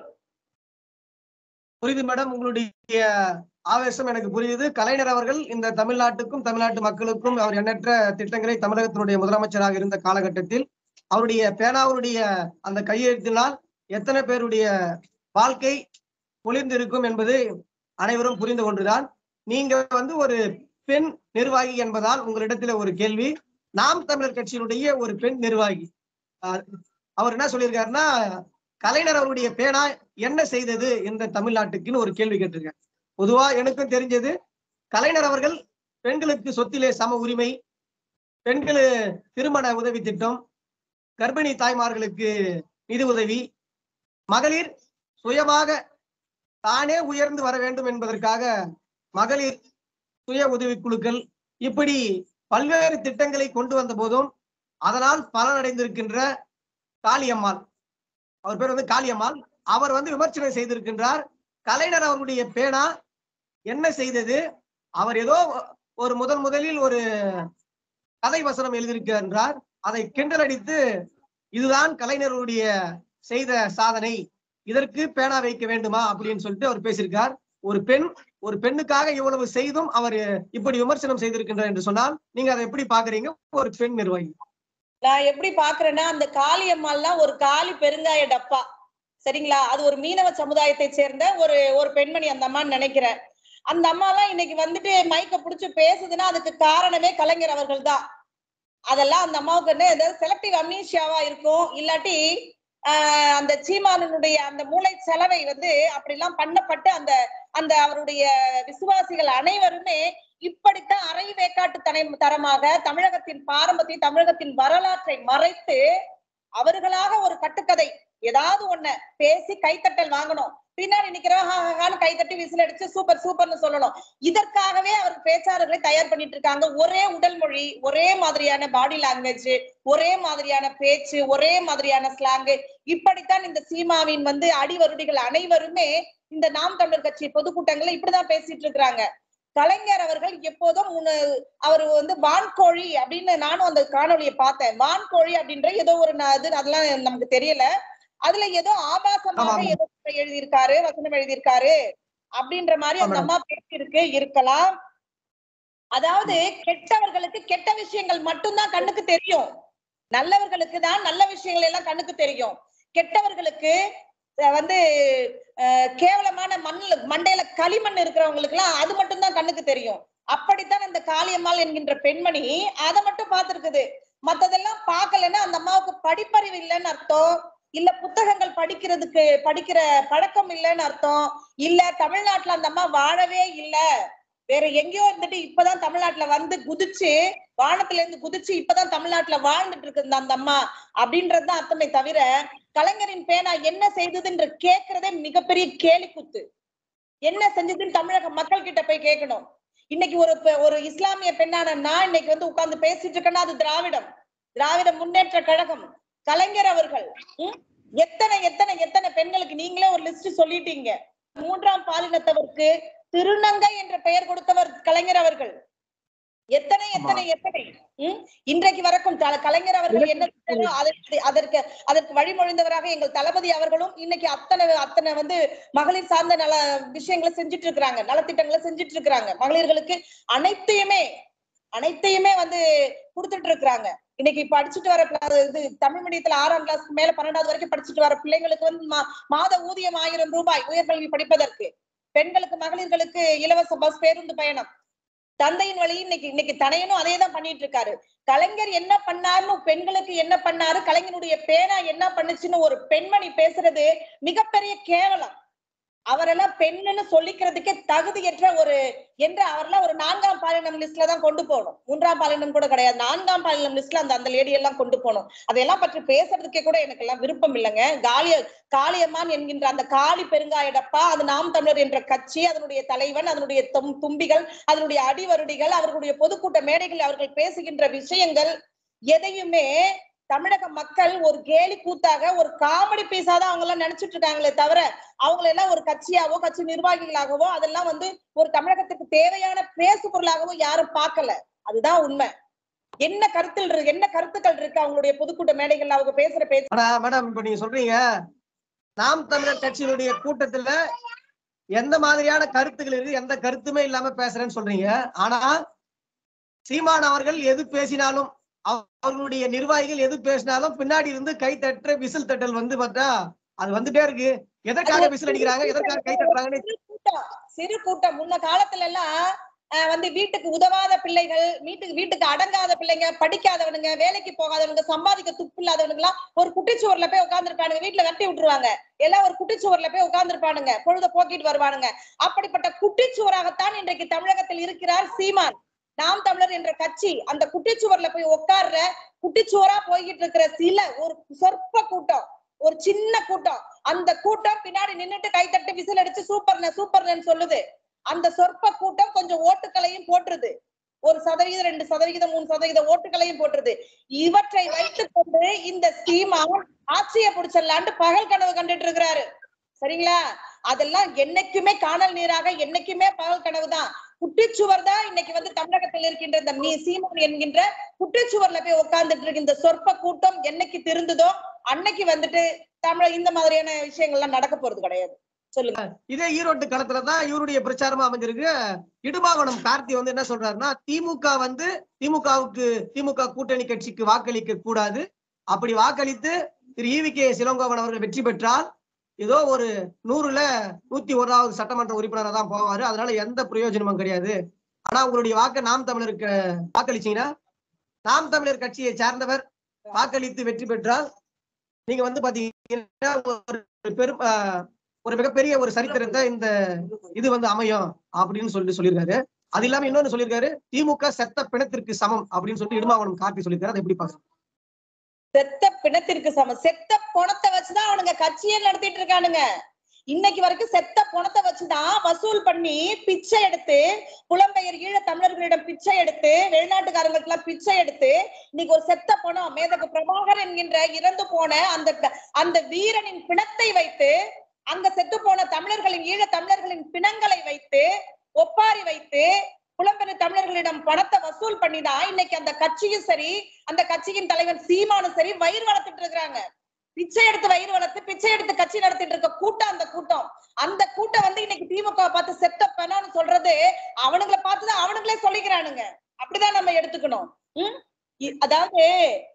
Speaker 2: புரியுது மேடம் உங்களுடைய ஆவேசம் எனக்கு புரியுது கலைஞர் அவர்கள் இந்த தமிழ்நாட்டுக்கும் தமிழ்நாட்டு மக்களுக்கும் அவர் எண்ணற்ற திட்டங்களை தமிழகத்தினுடைய முதலமைச்சராக இருந்த காலகட்டத்தில் அவருடைய பேனாவுடைய அந்த கையெழுத்தினால் எத்தனை பேருடைய வாழ்க்கை பொழிந்திருக்கும் என்பது அனைவரும் புரிந்து கொண்டுதான் நீங்க வந்து ஒரு பெண் நிர்வாகி என்பதால் உங்களிடத்துல ஒரு கேள்வி நாம் தமிழர் கட்சியினுடைய ஒரு பெண் நிர்வாகி அஹ் அவர் என்ன சொல்லியிருக்காருன்னா கலைஞர் அவருடைய பேனா என்ன செய்தது இந்த தமிழ்நாட்டுக்குன்னு ஒரு கேள்வி கேட்டிருக்கேன் பொதுவா எனக்கும் தெரிஞ்சது கலைஞர் அவர்கள் பெண்களுக்கு சொத்திலே சம உரிமை பெண்கள் திருமண உதவி திட்டம் கர்ப்பிணி தாய்மார்களுக்கு நிதி உதவி மகளிர் சுயமாக தானே உயர்ந்து வர வேண்டும் என்பதற்காக மகளிர் சுய உதவி குழுக்கள் இப்படி பல்வேறு திட்டங்களை கொண்டு வந்த போதும் அதனால் பலனடைந்திருக்கின்ற காளியம்மாள் அவர் பேர் வந்து காளியம்மாள் அவர் வந்து விமர்சனம் செய்திருக்கின்றார் கலைஞர் அவருடைய பேனா என்ன செய்தது அவர் ஏதோ ஒரு முதன் முதலில் ஒரு கதை வசனம் எழுதியிருக்கின்றார் அதை கிண்டலடித்து இதுதான் கலைஞருடைய செய்த சாதனை இதற்கு பேனா வைக்க வேண்டுமா அப்படின்னு சொல்லிட்டு அவர் பேசியிருக்கார் ஒரு பெண் ஒரு பெண்ணுக்காக இவ்வளவு செய்தும் அவர் இப்படி விமர்சனம் செய்திருக்கின்றார் என்று சொன்னால் நீங்க அதை எப்படி பாக்குறீங்க ஒரு பெண் நிர்வாகி
Speaker 1: நான் எப்படி பாக்குறேன்னா அந்த காளியம்மாள்லாம் ஒரு காளி பெருங்காய டப்பா சரிங்களா அது ஒரு மீனவ சமுதாயத்தை சேர்ந்த ஒரு ஒரு பெண்மணி அந்த அம்மான்னு நினைக்கிறேன் அந்த அம்மாலாம் இன்னைக்கு வந்துட்டு மைக்க புடிச்சு பேசுதுன்னா அதுக்கு காரணமே கலைஞர் அவர்கள் தான் அதெல்லாம் அந்த அம்மாவுக்கு என்ன ஏதாவது செலக்டிவ் அம்னீஷியாவா இருக்கும் இல்லாட்டி ஆஹ் அந்த சீமானனுடைய அந்த மூளை செலவை வந்து அப்படிலாம் பண்ணப்பட்டு அந்த அந்த அவருடைய விசுவாசிகள் அனைவருமே இப்படித்தான் அரை வேக்காட்டு தனை தரமாக தமிழகத்தின் பாரம்பரிய தமிழகத்தின் வரலாற்றை மறைத்து அவர்களாக ஒரு கட்டுக்கதை ஏதாவது ஒண்ண பேசி கைத்தட்டல் வாங்கணும் பின்னாடி நிக்கிறவன் கைத்தட்டி விசில் அடிச்சு சூப்பர் சூப்பர்னு சொல்லணும் இதற்காகவே அவர் பேச்சாளர்களை தயார் பண்ணிட்டு இருக்காங்க ஒரே உடல் மொழி ஒரே மாதிரியான பாடி லாங்குவேஜ் ஒரே மாதிரியான பேச்சு ஒரே மாதிரியான ஸ்லாங்கு இப்படித்தான் இந்த சீமாவின் வந்து அடிவருடிகள் அனைவருமே இந்த நாம் தமிழர் கட்சி பொதுக்கூட்டங்கள்ல இப்படிதான் பேசிட்டு இருக்கிறாங்க கலைஞர் அவர்கள் எப்போதும் முன்ன- அவர் வந்து வான்கோழி அப்படின்னு நானும் அந்த காணொளியை பார்த்தேன் வான்கோழி அப்படின்ற ஏதோ ஒரு ந- இது அதெல்லாம் நமக்கு தெரியல அதுல ஏதோ ஆபாசமாக
Speaker 2: ஆமா.
Speaker 1: ஏதோ எழுதியிருக்காரு வசனம் எழுதியிருக்காரு அப்படின்ற மாதிரி அந்த
Speaker 2: ஆமா.
Speaker 1: அம்மா பேசியிருக்கு இருக்கலாம் அதாவது கெட்டவர்களுக்கு கெட்ட விஷயங்கள் மட்டும்தான் கண்ணுக்கு தெரியும் நல்லவர்களுக்கு தான் நல்ல விஷயங்கள் எல்லாம் கண்ணுக்கு தெரியும் கெட்டவர்களுக்கு அஹ் வந்து அஹ் கேவலமான மண்ணுல மண்டையில களிமண் இருக்கிறவங்களுக்கு எல்லாம் அது மட்டும்தான் கண்ணுக்கு தெரியும் அப்படித்தான் அந்த காளியம்மாள் என்கின்ற பெண்மணி அதை மட்டும் பார்த்திருக்குது மத்ததெல்லாம் பார்க்கலன்னா அந்த அம்மாவுக்கு படிப்பறிவு இல்லைன்னு அர்த்தம் இல்ல புத்தகங்கள் படிக்கிறதுக்கு படிக்கிற பழக்கம் இல்லைன்னு அர்த்தம் இல்ல தமிழ்நாட்டுல அந்த அம்மா வாழவே இல்ல வேற எங்கேயோ இருந்துட்டு இப்பதான் தமிழ்நாட்டுல வந்து குதிச்சு வானத்துல இருந்து குதிச்சு இப்பதான் தமிழ்நாட்டுல வாழ்ந்துட்டு இருக்கு இந்த அந்த அம்மா அப்படின்றதுதான் அர்த்தமே தவிர கலைஞரின் பேனா என்ன செய்ததுன்ற கேக்குறதே மிகப்பெரிய கேலி குத்து என்ன செஞ்சதுன்னு தமிழக மக்கள் கிட்ட போய் கேட்கணும் இன்னைக்கு ஒரு பெ- ஒரு இஸ்லாமிய பெண்ணான நான் இன்னைக்கு வந்து உட்கார்ந்து பேசிட்டு இருக்கேன்னா அது திராவிடம் திராவிட முன்னேற்ற கழகம் கலைஞர் அவர்கள் ம்? எத்தனை எத்தனை எத்தனை பெண்களுக்கு நீங்களே ஒரு லிஸ்ட் சொல்லிட்டீங்க மூன்றாம் பாலினத்தவருக்கு திருநங்கை என்ற பெயர் கொடுத்தவர் கலைஞர் அவர்கள் எத்தனை எத்தனை எத்தனை ம்? இன்றைக்கு வரைக்கும் க- கலைஞர் அவர்கள் என்ன செஞ்சாரோ அதற்கு அதற்கு அதற்கு வழிமொழிந்தவராக எங்கள் தளபதி அவர்களும் இன்னைக்கு அத்தனை அத்தனை வந்து மகளிர் சார்ந்த நல விஷயங்களை செஞ்சுட்டு இருக்கிறாங்க நலத்திட்டங்களை செஞ்சுட்டு இருக்கிறாங்க மகளிர்களுக்கு அனைத்தையுமே அனைத்தையுமே வந்து கொடுத்துட்டு இருக்கிறாங்க இன்னைக்கு படிச்சுட்டு வர பிள்ளை- இது தமிழ் மீடியத்துல ஆறாம் கிளாஸ் மேல பன்னெண்டாவது வரைக்கும் படிச்சுட்டு வர பிள்ளைங்களுக்கு வந்து மா- மாத ஊதியம் ஆயிரம் ரூபாய் உயர்கல்வி படிப்பதற்கு பெண்களுக்கு மகளிர்களுக்கு இலவச பஸ் பேருந்து பயணம் தந்தையின் வழி இன்னைக்கு இன்னைக்கு தனையனும் அதே தான் பண்ணிட்டு இருக்காரு கலைஞர் என்ன பண்ணாருன்னு பெண்களுக்கு என்ன பண்ணாரு கலைஞருடைய பேனா என்ன பண்ணுச்சுன்னு ஒரு பெண்மணி பேசுறது மிகப்பெரிய கேவலம் அவரெல்லாம் பெண்ணுன்னு சொல்லிக்கிறதுக்கே தகுதியற்ற ஒரு என்று அவரெல்லாம் ஒரு நான்காம் பாலினம் லிஸ்ட்ல தான் கொண்டு போகணும் மூன்றாம் பாலினம் கூட கிடையாது நான்காம் பாலினம் லிஸ்ட்ல அந்த அந்த லேடி எல்லாம் கொண்டு போகணும் அதையெல்லாம் பற்றி பேசுறதுக்கே கூட எனக்கு எல்லாம் விருப்பம் இல்லைங்க காலிய காளியம்மான் என்கின்ற அந்த காளி பெருங்காயடப்பா அது நாம் தமிழர் என்ற கட்சி அதனுடைய தலைவன் அதனுடைய தும்- தும்பிகள் அதனுடைய அடிவருடிகள் அவர்களுடைய பொதுக்கூட்ட மேடைகளில் அவர்கள் பேசுகின்ற விஷயங்கள் எதையுமே தமிழக மக்கள் ஒரு கேலி கூத்தாக ஒரு காமெடி பீஸா தான் அவங்க எல்லாம் நினைச்சிட்டு இருக்காங்களே தவிர அவங்கள எல்லாம் ஒரு கட்சியாவோ கட்சி நிர்வாகிகளாகவோ அதெல்லாம் வந்து ஒரு தமிழகத்துக்கு தேவையான பேசு பொருளாகவோ யாரும் பார்க்கல அதுதான் உண்மை என்ன கருத்தில் இருக்கு என்ன கருத்துக்கள் இருக்கு அவங்களுடைய பொதுக்கூட்ட மேடைகள்ல அவங்க பேசுற பேச்சு
Speaker 2: ஆனா மேடம் இப்ப நீங்க சொல்றீங்க நாம் தமிழர் கட்சியினுடைய கூட்டத்துல எந்த மாதிரியான கருத்துக்கள் இருக்கு எந்த கருத்துமே இல்லாம பேசுறேன்னு சொல்றீங்க ஆனா சீமான் அவர்கள் எது பேசினாலும் அவ- அவர்களுடைய நிர்வாகிகள் எது பேசினாலும் பின்னாடி இருந்து கை தட்டுற விசில் தட்டல் வந்து பார்த்தா அது வந்துட்டே இருக்கு எதற்காக விசில் அடிக்கிறாங்க எதற்காக கை தட்டுறாங்கன்னு
Speaker 1: சிறு கூட்டம் சிறு கூட்டம் முன்ன காலத்துல எல்லாம் அஹ், வந்து வீட்டுக்கு உதவாத பிள்ளைகள் வீட்டுக்கு வீட்டுக்கு அடங்காத பிள்ளைங்க படிக்காதவனுங்க வேலைக்கு போகாதவனுங்க சம்பாதிக்க துப்பு இல்லாதவனுங்க எல்லாம் ஒரு குட்டிச்சுவர்ல போய் உட்கார்ந்துருப்பானுங்க வீட்டுல வெட்டி விட்டுருவாங்க எல்லாம் ஒரு குட்டிச்சுவர்ல போய் உட்கார்ந்துருப்பானுங்க பொழுத போக்கிட்டு வருவானுங்க அப்படிப்பட்ட குட்டிச்சுவராகத்தான் இன்றைக்கு தமிழகத்தில் இருக்கிறார் சீமான் நாம் தமிழர் என்ற கட்சி அந்த குட்டிச்சுவர்ல போய் உட்கார்ற குட்டிச்சுவரா போய்கிட்டு இருக்கிற சில ஒரு சொற்ப கூட்டம் ஒரு சின்ன கூட்டம் அந்த கூட்டம் பின்னாடி நின்னுட்டு கைத்தட்டு விசில் அடிச்சு சூப்பர்ன சூப்பர்னு சொல்லுது அந்த சொற்ப கூட்டம் கொஞ்சம் ஓட்டுகளையும் போட்டுருது ஒரு சதவீதம் ரெண்டு சதவிகிதம் மூணு சதவீத ஓட்டுகளையும் போட்டுருது இவற்றை வைத்துக் கொண்டு இந்த சீமான் ஆட்சியை பிடிச்சிடலான்ட்டு பகல் கனவு கண்டுட்டு இருக்கிறாரு சரிங்களா அதெல்லாம் என்னைக்குமே காணல் நீராக என்னைக்குமே பகல் கனவு தான் குட்டிச்சுவர் தான் இன்னைக்கு வந்து தமிழகத்தில் இருக்கின்ற இந்த மீ சீமான் என்கின்ற குட்டிச்சுவர்ல போய் உட்கார்ந்துட்டு இருக்கு இந்த சொற்ப கூட்டம் என்னைக்கு திருந்ததோ அன்னைக்கு வந்துட்டு தமிழ் இந்த மாதிரியான விஷயங்கள்லாம் நடக்க போறது கிடையாது சொல்லுங்க
Speaker 2: இதே ஈரோட்டு களத்துல தான் இவருடைய பிரச்சாரமா அமைஞ்சிருக்கு இடுமாவனம் கார்த்தி வந்து என்ன சொல்றாருன்னா திமுக வந்து திமுகவுக்கு திமுக கூட்டணி கட்சிக்கு வாக்களிக்க கூடாது அப்படி வாக்களித்து திரு ஈவி கே சிலங்கோவன் அவர்கள் வெற்றி பெற்றால் ஏதோ ஒரு நூறுல நூத்தி ஓராவது சட்டமன்ற உறுப்பினராக தான் போவாரு அதனால எந்த பிரயோஜனமும் கிடையாது ஆனா உங்களுடைய வாக்க நாம் தமிழருக்கு வாக்களிச்சீங்கன்னா நாம் தமிழர் கட்சியை சார்ந்தவர் வாக்களித்து வெற்றி பெற்றால் நீங்க வந்து பாத்தீங்கன்னா ஒரு பெரும் ஆஹ், ஒரு மிகப்பெரிய ஒரு சரித்திரத்தை இந்த இது வந்து அமையும் அப்படின்னு சொல்லிட்டு சொல்லியிருக்காரு அது இல்லாம இன்னொன்னு சொல்லியிருக்காரு திமுக செத்த பிணத்திற்கு சமம் அப்படின்னு சொல்லிட்டு இடுமாவனம் காட்டி சொல்லியிருக்காரு அதை எப்படி பாக்குறோம்
Speaker 1: செத்த பிணத்திற்கு சமம் செத்த பணத்தை வச்சுதான் அவனுங்க கட்சியே நடத்திட்டு இருக்கானுங்க இன்னைக்கு வரைக்கும் செத்த பணத்தை வச்சுதான் வசூல் பண்ணி பிச்சை எடுத்து புலம்பெயர் ஈழ தமிழர்களிடம் பிச்சை எடுத்து வெளிநாட்டுக்காரங்களுக்கு எல்லாம் பிச்சை எடுத்து இன்னைக்கு ஒரு செத்த பணம் மேதகு பிரபாகர் என்கின்ற இறந்து போன அந்த க- அந்த வீரனின் பிணத்தை வைத்து அங்க செத்து போன தமிழர்களின் ஈழ தமிழர்களின் பிணங்களை வைத்து ஒப்பாரி வைத்து புலம்பெயர் தமிழர்களிடம் பணத்தை வசூல் பண்ணிதான் இன்னைக்கு அந்த கட்சியும் சரி அந்த கட்சியின் தலைவர் சீமானும் சரி வயிறு வளர்த்துட்டு இருக்கிறாங்க பிச்சை எடுத்து வயிறு வளர்த்து பிச்சை எடுத்து கட்சி நடத்திட்டு இருக்க கூட்டம் அந்த கூட்டம் அந்த கூட்டம் வந்து இன்னைக்கு திமுக பார்த்து செத்த பெணான்னு சொல்றது அவனுங்களை பார்த்துதான் அவனுங்களே சொல்லிக்கிறானுங்க அப்படிதான் நம்ம எடுத்துக்கணும் உம் இ- அதாவது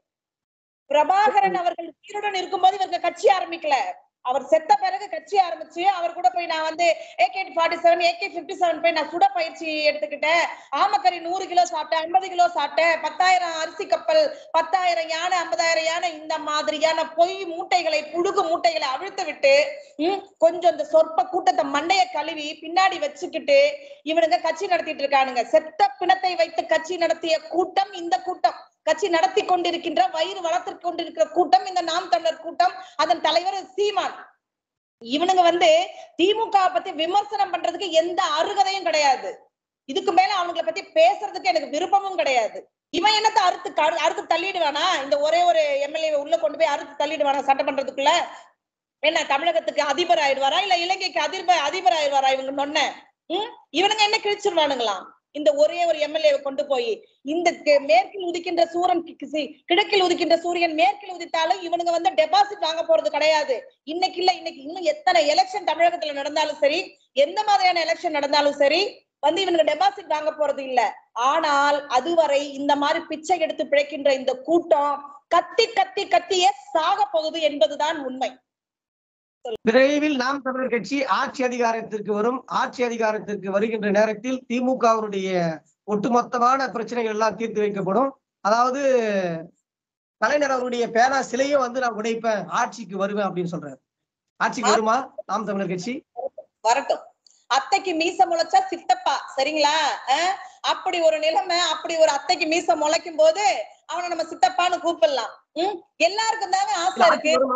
Speaker 1: பிரபாகரன் அவர்கள் உயிருடன் இருக்கும்போது இவங்க கட்சி ஆரம்பிக்கல அவர் செத்த பிறகு கட்சி ஆரம்பிச்சு அவர் கூட போய் நான் வந்து AK forty seven AK fifty seven போய் நான் சுட பயிற்சி எடுத்துக்கிட்டேன் ஆமக்கறி நூறு கிலோ சாப்பிட்டேன் ஐம்பது கிலோ சாப்பிட்டேன் பத்தாயிரம் அரிசி கப்பல் பத்தாயிரம் யானை ஐம்பதாயிரம் யானை இந்த மாதிரியான பொய் மூட்டைகளை புழுகு மூட்டைகளை அவிழ்த்து விட்டு ம், கொஞ்சம் இந்த சொற்ப கூட்டத்தை மண்டைய கழுவி பின்னாடி வச்சுக்கிட்டு இவனுங்க கட்சி நடத்திட்டு இருக்கானுங்க செத்த பிணத்தை வைத்து கட்சி நடத்திய கூட்டம் இந்த கூட்டம் கட்சி நடத்தி கொண்டிருக்கின்ற வயிறு வளர்த்து கொண்டிருக்கிற கூட்டம் இந்த நாம் தமிழர் கூட்டம் அதன் தலைவர் சீமான் இவனுங்க வந்து திமுக பத்தி விமர்சனம் பண்றதுக்கு எந்த அருகதையும் கிடையாது இதுக்கு மேல அவனுங்களை பத்தி பேசுறதுக்கு எனக்கு விருப்பமும் கிடையாது இவன் என்னத்த அறுத்து க- அறுத்து தள்ளிடுவானா இந்த ஒரே ஒரு எம்எல்ஏ உள்ள கொண்டு போய் அறுத்து தள்ளிடுவானா சட்டம் பண்றதுக்குள்ள என்ன தமிழகத்துக்கு அதிபர் ஆயிடுவாரா இல்ல இலங்கைக்கு அதிபர் அதிபர் ஆயிடுவாரா இவங்க நொன்ன உம் இவனுங்க என்ன கிழிச்சிருவானுங்களாம் இந்த ஒரே ஒரு எம்எல்ஏ கொண்டு போய் இந்த கி- மேற்கில் உதிக்கின்ற சூரன் கி- கி- கிழக்கில் உதிக்கின்ற சூரியன் மேற்கில் உதித்தாலும் இவனுங்க வந்து டெபாசிட் வாங்க போறது கிடையாது இன்னைக்கு இல்ல இன்னைக்கு இன்னும் எத்தனை எலெக்ஷன் தமிழகத்துல நடந்தாலும் சரி எந்த மாதிரியான எலெக்ஷன் நடந்தாலும் சரி வந்து இவனுங்க டெபாசிட் வாங்க போறது இல்ல ஆனால் அதுவரை இந்த மாதிரி பிச்சை எடுத்து பிழைக்கின்ற இந்த கூட்டம் கத்தி கத்தி கத்தியே சாக போகுது என்பதுதான் உண்மை
Speaker 2: விரைவில் நாம் தமிழர் கட்சி ஆட்சி அதிகாரத்திற்கு வரும் ஆட்சி அதிகாரத்திற்கு வருகின்ற நேரத்தில் திமுகவினுடைய ஒட்டுமொத்தமான பிரச்சனைகள் எல்லாம் தீர்த்து வைக்கப்படும் அதாவது கலைஞர் அவருடைய பேனா சிலையும் வந்து நான் உடைப்பேன் ஆட்சிக்கு வருவேன் அப்படின்னு சொல்றாரு ஆட்சிக்கு வருமா நாம் தமிழர் கட்சி
Speaker 1: வரட்டும் அத்தைக்கு மீச முளைச்சா சித்தப்பா சரிங்களா அஹ்? அப்படி ஒரு நிலைமை அப்படி ஒரு அத்தைக்கு மீச முளைக்கும் போது அவனை நம்ம சித்தப்பான்னு கூப்பிடலாம் உம் எல்லாருக்கும் தாங்க ஆசை
Speaker 2: ஆட்சி
Speaker 1: இருக்கு
Speaker 2: வருமா?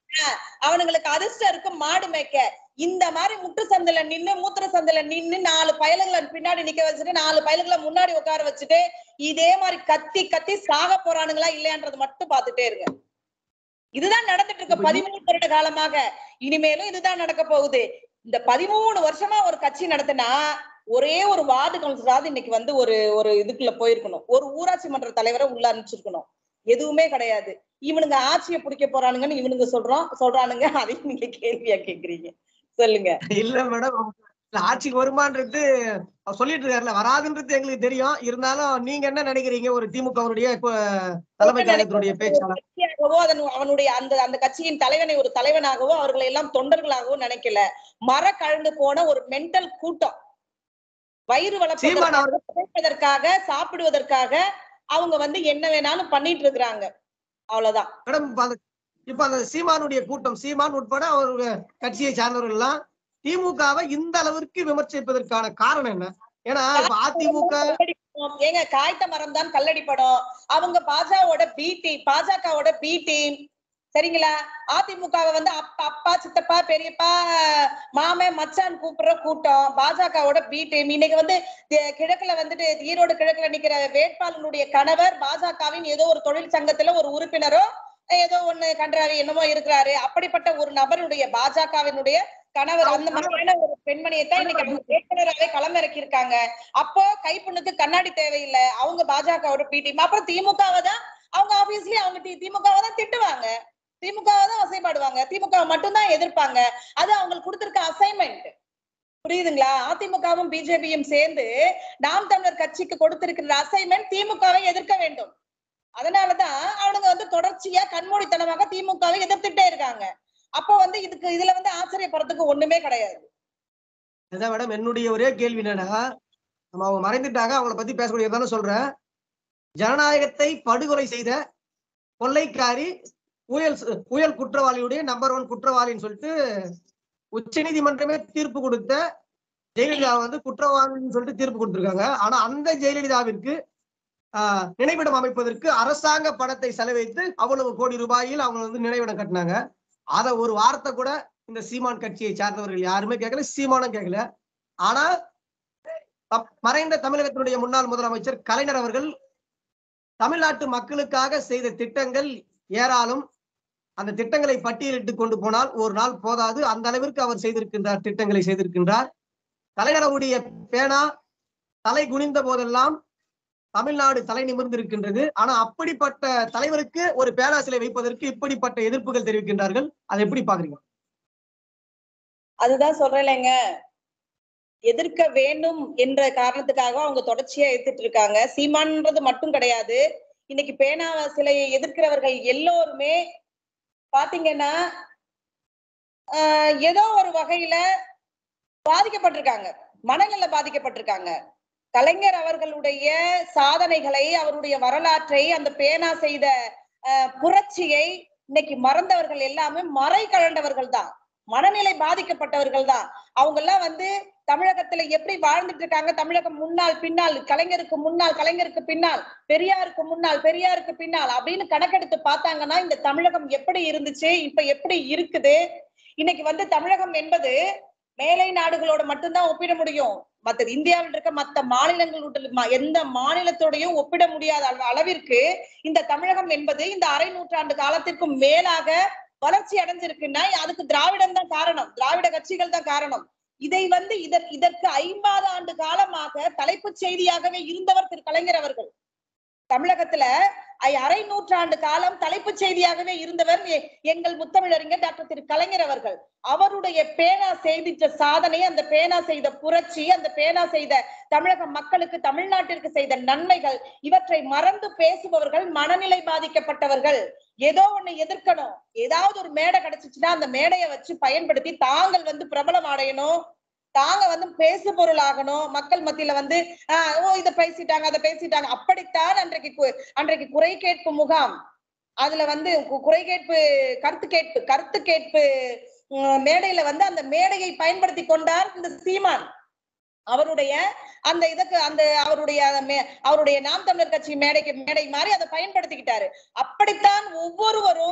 Speaker 1: அவனுங்களுக்கு அதிர்ஷ்டம் இருக்கு மாடு மேய்க்க இந்த மாதிரி முட்டு சந்தில நின்னு மூத்திர சந்தில நின்னு நாலு பயலுகளை பின்னாடி நிக்க வச்சுட்டு நாலு பயலுகளை முன்னாடி உட்கார வச்சுட்டு இதே மாதிரி கத்தி கத்தி சாக போறானுங்களா இல்லையான்றது மட்டும் பாத்துட்டே இருங்க இதுதான் நடந்துட்டு இருக்கு
Speaker 2: இப்ப
Speaker 1: பதிமூணு வருட காலமாக இனிமேலும் இதுதான் நடக்க போகுது இந்த பதிமூணு வருஷமா ஒரு கட்சி நடத்தினா ஒரே ஒரு வார்டு கவுன்சிலராவது இன்னைக்கு வந்து ஒரு ஒரு இதுக்குள்ள போயிருக்கணும் ஒரு ஊராட்சி மன்ற தலைவரை உள்ள அனுப்பிச்சிருக்கணும் எதுவுமே கிடையாது இவனுங்க ஆட்சியை பிடிக்க போறானுங்கன்னு இவனுங்க சொல்றோம் சொல்றானுங்க அதையும் நீங்க கேள்வியா கேக்குறீங்க சொல்லுங்க
Speaker 2: இல்ல மேடம் ஆட்சிக்கு வருமான்றது அவர் சொல்லிட்டு இருக்காருல்ல வராதுன்றது எங்களுக்கு தெரியும் இருந்தாலும் நீங்க என்ன நினைக்கிறீங்க ஒரு திமுகவுடைய தலைமை கழகத்தினுடைய பேச்சாளர்
Speaker 1: கட்சியாகவோ அதன் அவனுடைய அந்த அந்த கட்சியின் தலைவனை ஒரு தலைவனாகவோ அவர்களை எல்லாம் தொண்டர்களாகவோ நினைக்கல மர கழந்து போன ஒரு மென்டல் கூட்டம் வயிறு
Speaker 2: சீமான் அவர்கள்
Speaker 1: வளர்ப்பதற்காக சாப்பிடுவதற்காக அவங்க வந்து என்ன வேணாலும் பண்ணிட்டு இருக்கிறாங்க அவ்வளவுதான்
Speaker 2: மேடம் இப்ப அந்த இப்ப அந்த சீமானுடைய கூட்டம் சீமான் உட்பட அவருடைய கட்சியை சார்ந்தவர்கள் எல்லாம் திமுகவை இந்த அளவிற்கு விமர்சிப்பதற்கான காரணம் என்ன ஏன்னா இப்ப அதிமுக
Speaker 1: கல்லடிப்படம். ஏங்க காய்த்த மரம் தான் கல்லடி படம் அவங்க பாஜகவோட பி டீம் பாஜகவோட பி டீம் சரிங்களா அதிமுகவை வந்து அப்பா அப்பா சித்தப்பா பெரியப்பா மாமன் மச்சான் கூப்பிடுற கூட்டம் பாஜகவோட பி டீம் இன்னைக்கு வந்து தி- கிழக்குல வந்துட்டு ஈரோடு கிழக்குல நிக்கிற வேட்பாளனுடைய கணவர் பாஜகவின் ஏதோ ஒரு தொழிற்சங்கத்துல ஒரு உறுப்பினரோ ஏதோ ஒண்ணு கன்றாவி என்னமோ இருக்கிறாரு அப்படிப்பட்ட ஒரு நபருடைய பாஜகவினுடைய கணவர் அந்த மாதிரியான ஒரு பெண்மணியை தான் இன்னைக்கு அவங்க வேட்பாளராகவே களமிறக்கி இருக்காங்க அப்போ கைப்புண்ணுக்கு கண்ணாடி தேவையில்லை அவங்க பாஜகவோட பிடிஎம் அப்புறம் திமுகவை தான் அவங்க ஆபீஸ்லயே அவங்க தி- திமுகவை தான் திட்டுவாங்க திமுகவை தான் வசைப்பாடுவாங்க திமுக மட்டும்தான் எதிர்ப்பாங்க அது அவங்களுக்கு கொடுத்திருக்க அசைன்மெண்ட் புரியுதுங்களா அதிமுகவும் பிஜேபியும் சேர்ந்து நாம் தமிழர் கட்சிக்கு கொடுத்திருக்கிற அசைன்மெண்ட் திமுகவை எதிர்க்க வேண்டும் அதனாலதான் அவனுங்க வந்து தொடர்ச்சியா கண்மூடித்தனமாக திமுகவை எதிர்த்துட்டே இருக்காங்க அப்போ வந்து இதுக்கு இதுல வந்து ஆச்சரியப்படுறதுக்கு ஒண்ணுமே கிடையாது
Speaker 2: அதான் மேடம் என்னுடைய ஒரே கேள்வி என்னன்னா நம்ம அவங்க மறைந்துட்டாங்க அவங்கள பத்தி பேசக்கூடியதானே சொல்றேன் ஜனநாயகத்தை படுகொலை செய்த கொள்ளைக்காரி புயல் புயல் குற்றவாளியுடைய நம்பர் ஒன் குற்றவாளின்னு சொல்லிட்டு உச்சநீதிமன்றமே தீர்ப்பு கொடுத்த ஜெயலலிதா வந்து குற்றவாளின்னு சொல்லிட்டு தீர்ப்பு கொடுத்திருக்காங்க ஆனா அந்த ஜெயலலிதாவிற்கு ஆஹ், நினைவிடம் அமைப்பதற்கு அரசாங்க பணத்தை செலவழித்து அவ்வளவு கோடி ரூபாயில் அவங்க வந்து நினைவிடம் கட்டினாங்க அத ஒரு வார்த்தை கூட இந்த சீமான் கட்சியை சார்ந்தவர்கள் யாருமே கேட்கல சீமானும் கேட்கல ஆனா தப்- மறைந்த தமிழகத்தினுடைய முன்னாள் முதலமைச்சர் கலைஞர் அவர்கள் தமிழ்நாட்டு மக்களுக்காக செய்த திட்டங்கள் ஏராளம் அந்த திட்டங்களை பட்டியலிட்டு கொண்டு போனால் ஒரு நாள் போதாது அந்த அளவிற்கு அவர் செய்திருக்கின்றார் திட்டங்களை செய்திருக்கின்றார் கலைஞர் அவருடைய பேனா தலை குனிந்த போதெல்லாம் தமிழ்நாடு தலை நிமிர்ந்திருக்கின்றது ஆனா அப்படிப்பட்ட தலைவருக்கு ஒரு பேனா சிலை வைப்பதற்கு இப்படிப்பட்ட எதிர்ப்புகள் தெரிவிக்கின்றார்கள் அதை எப்படி பாக்குறீங்க
Speaker 1: அதுதான் சொல்றேன்லங்க எதிர்க்க வேண்டும் என்ற காரணத்துக்காக அவங்க தொடர்ச்சியா எதிர்த்துட்டு இருக்காங்க சீமான்ன்றது மட்டும் கிடையாது இன்னைக்கு பேனா சிலையை எதிர்க்கிறவர்கள் எல்லோருமே பாத்தீங்கன்னா ஆஹ் ஏதோ ஒரு வகையில பாதிக்கப்பட்டிருக்காங்க மனநிலை பாதிக்கப்பட்டிருக்காங்க கலைஞர் அவர்களுடைய சாதனைகளை அவருடைய வரலாற்றை அந்த பேனா செய்த ஆஹ் புரட்சியை இன்னைக்கு மறந்தவர்கள் எல்லாமே மறை கழண்டவர்கள் தான் மனநிலை பாதிக்கப்பட்டவர்கள் தான் அவங்க எல்லாம் வந்து தமிழகத்துல எப்படி வாழ்ந்துட்டு இருக்காங்க தமிழகம் முன்னால் பின்னால் கலைஞருக்கு முன்னால் கலைஞருக்கு பின்னால் பெரியாருக்கு முன்னால் பெரியாருக்கு பின்னால் அப்படின்னு கணக்கெடுத்து பார்த்தாங்கன்னா இந்த தமிழகம் எப்படி இருந்துச்சு இப்ப எப்படி இருக்குது இன்னைக்கு வந்து தமிழகம் என்பது மேலை நாடுகளோட மட்டும்தான் ஒப்பிட முடியும் மத்த இந்தியாவில் இருக்க மத்த மாநிலங்களோட ம- எந்த மாநிலத்தோடையும் ஒப்பிட முடியாத அள- அளவிற்கு இந்த தமிழகம் என்பது இந்த அரை நூற்றாண்டு காலத்திற்கும் மேலாக வளர்ச்சி அடைஞ்சிருக்குன்னா அதுக்கு திராவிடம் தான் காரணம் திராவிட கட்சிகள் தான் காரணம் இதை வந்து இதற் இதற்கு ஐம்பது ஆண்டு காலமாக தலைப்புச் செய்தியாகவே இருந்தவர் திரு கலைஞர் அவர்கள் தமிழகத்துல ஐ- அரை நூற்றாண்டு காலம் தலைப்புச் செய்தியாகவே இருந்தவர் எ- எங்கள் முத்தமிழறிஞர் டாக்டர் திரு கலைஞர் அவர்கள் அவருடைய பேனா செய்திட்ட சாதனை அந்த பேனா செய்த புரட்சி அந்த பேனா செய்த தமிழக மக்களுக்கு தமிழ்நாட்டிற்கு செய்த நன்மைகள் இவற்றை மறந்து பேசுபவர்கள் மனநிலை பாதிக்கப்பட்டவர்கள் ஏதோ ஒண்ணு எதிர்க்கணும் ஏதாவது ஒரு மேடை கிடைச்சிச்சுன்னா அந்த மேடையை வச்சு பயன்படுத்தி தாங்கள் வந்து பிரபலம் அடையணும் தாங்க வந்து பேசு பொருள் ஆகணும் மக்கள் மத்தியில வந்து ஆஹ் ஓ இத பேசிட்டாங்க அதை பேசிட்டாங்க அப்படித்தான் அன்றைக்கு கு- அன்றைக்கு குறை கேட்பு முகாம் அதுல வந்து கு- குறை கேட்பு கருத்து கேட்பு கருத்து கேட்பு உம், மேடையில வந்து அந்த மேடையை பயன்படுத்தி கொண்டார் இந்த சீமான் அவருடைய அந்த இதுக்கு அந்த அவருடைய அந்த மே- அவருடைய நாம் தமிழர் கட்சி மேடைக்கு மேடை மாதிரி அதை பயன்படுத்திக்கிட்டாரு அப்படித்தான் ஒவ்வொருவரும்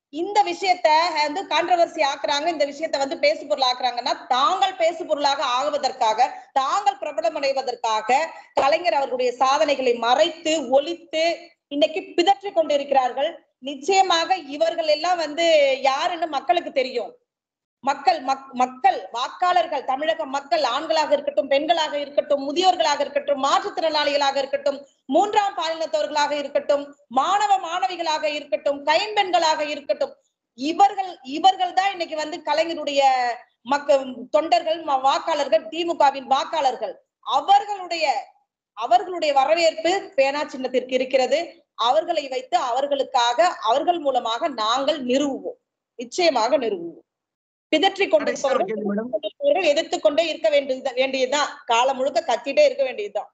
Speaker 1: இந்த விஷயத்த வந்து கான்ட்ரவர்சி ஆக்குறாங்க இந்த விஷயத்த வந்து பேசு பொருள் ஆக்குறாங்கன்னா தாங்கள் பேசு பொருளாக ஆகுவதற்காக தாங்கள் பிரபலம் அடைவதற்காக கலைஞர் அவர்களுடைய சாதனைகளை மறைத்து ஒழித்து இன்னைக்கு பிதற்றி கொண்டிருக்கிறார்கள் நிச்சயமாக இவர்கள் எல்லாம் வந்து யாருன்னு மக்களுக்கு தெரியும் மக்கள் மக்- மக்கள் வாக்காளர்கள் தமிழக மக்கள் ஆண்களாக இருக்கட்டும் பெண்களாக இருக்கட்டும் முதியோர்களாக இருக்கட்டும் மாற்றுத்திறனாளிகளாக இருக்கட்டும் மூன்றாம் பாலினத்தவர்களாக இருக்கட்டும் மாணவ மாணவிகளாக இருக்கட்டும் கைம்பெண்களாக இருக்கட்டும் இவர்கள் இவர்கள் தான் இன்னைக்கு வந்து கலைஞருடைய மக்க தொண்டர்கள் ம- வாக்காளர்கள் திமுகவின் வாக்காளர்கள் அவர்களுடைய அவர்களுடைய வரவேற்பு பேனா சின்னத்திற்கு இருக்கிறது அவர்களை வைத்து அவர்களுக்காக அவர்கள் மூலமாக நாங்கள் நிறுவுவோம் நிச்சயமாக நிறுவுவோம் பிதற்றிக்
Speaker 2: கடைசியா ஒரு கேள்வி மேடம்
Speaker 1: கொண்டிருப்பவர்கள் எதிர்த்துக் கொண்டே இருக்க வேண்டியது வேண்டியதுதான் காலம் முழுக்க கத்திட்டே இருக்க வேண்டியதுதான்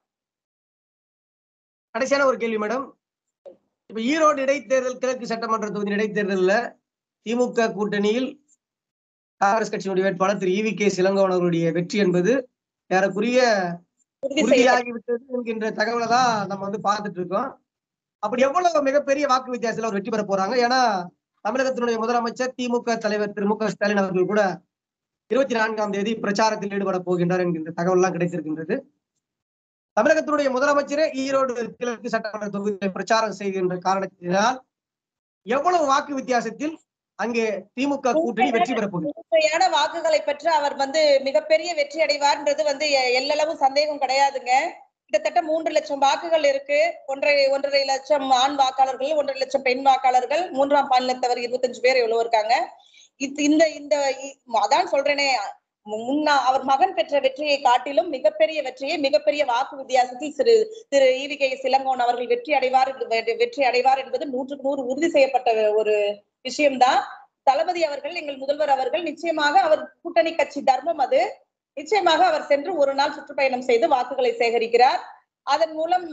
Speaker 2: கடைசியான ஒரு கேள்வி மேடம் இப்ப ஈரோடு இடைத்தேர்தல் கிழக்கு சட்டமன்ற தொகுதி இடைத்தேர்தல்ல திமுக கூட்டணியில் காங்கிரஸ் கட்சியினுடைய வேட்பாளர் திரு ஈவி கே சிலங்கோவன் அவர்களுடைய வெற்றி என்பது ஏறக்குரிய
Speaker 1: உறுதி செய்யப்பட்ட
Speaker 2: உறுதியாகிவிட்டது என்கின்ற தகவலை தான் நம்ம வந்து பார்த்துட்டு இருக்கோம் அப்படி எவ்வளவு மிகப்பெரிய வாக்கு வித்தியாசத்துல அவர் வெற்றி பெற போறாங்க ஏன்னா தமிழகத்தினுடைய முதலமைச்சர் திமுக தலைவர் திரு மு க ஸ்டாலின் அவர்கள் கூட இருபத்தி நான்காம் தேதி பிரச்சாரத்தில் ஈடுபட போகின்றார் என்கின்ற தகவல் எல்லாம் கிடைத்திருக்கின்றது தமிழகத்தினுடைய முதலமைச்சரே ஈரோடு கிழக்கு சட்டமன்ற தொகுதியில் பிரச்சாரம் செய்கின்ற காரணத்தினால் எவ்வளவு வாக்கு வித்தியாசத்தில் அங்கே திமுக கூட்டணி வெற்றி பெற போகிறது
Speaker 1: உண்மையான வாக்குகளை பெற்று அவர் வந்து மிகப்பெரிய வெற்றி அடைவார்ன்றது வந்து எ- எல்லளவு சந்தேகம் கிடையாதுங்க கிட்டத்தட்ட மூன்று லட்சம் வாக்குகள் இருக்கு ஒன்றரை ஒன்றரை லட்சம் ஆண் வாக்காளர்கள் ஒன்றரை லட்சம் பெண் வாக்காளர்கள் மூன்றாம் பாலினத்தவர் இருபத்தஞ்சு பேர் எவ்வளவு இருக்காங்க இது இந்த இந்த இ- அதான் சொல்றேனே முன்னா அவர் மகன் பெற்ற வெற்றியை காட்டிலும் மிகப்பெரிய வெற்றியை மிகப்பெரிய வாக்கு வித்தியாசத்தில் திரு திரு ஈவி கே சிலங்கோன் அவர்கள் வெற்றி அடைவார் என்று- வெற்றி அடைவார் என்பது நூற்றுக்கு நூறு உறுதி செய்யப்பட்ட ஒரு விஷயம்தான் தளபதி அவர்கள் எங்கள் முதல்வர் அவர்கள் நிச்சயமாக அவர் கூட்டணி கட்சி தர்மம் அது நிச்சயமாக அவர் சென்று ஒரு நாள் சுற்றுப்பயணம் செய்து வாக்குகளை சேகரிக்கிறார் அதன் மூலம்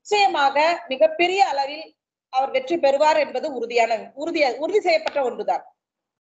Speaker 1: நிச்சயமாக மிகப்பெரிய அளவில் அவர் வெற்றி பெறுவார் என்பது உறுதியான உறுதியா உறுதி செய்யப்பட்ட ஒன்றுதான்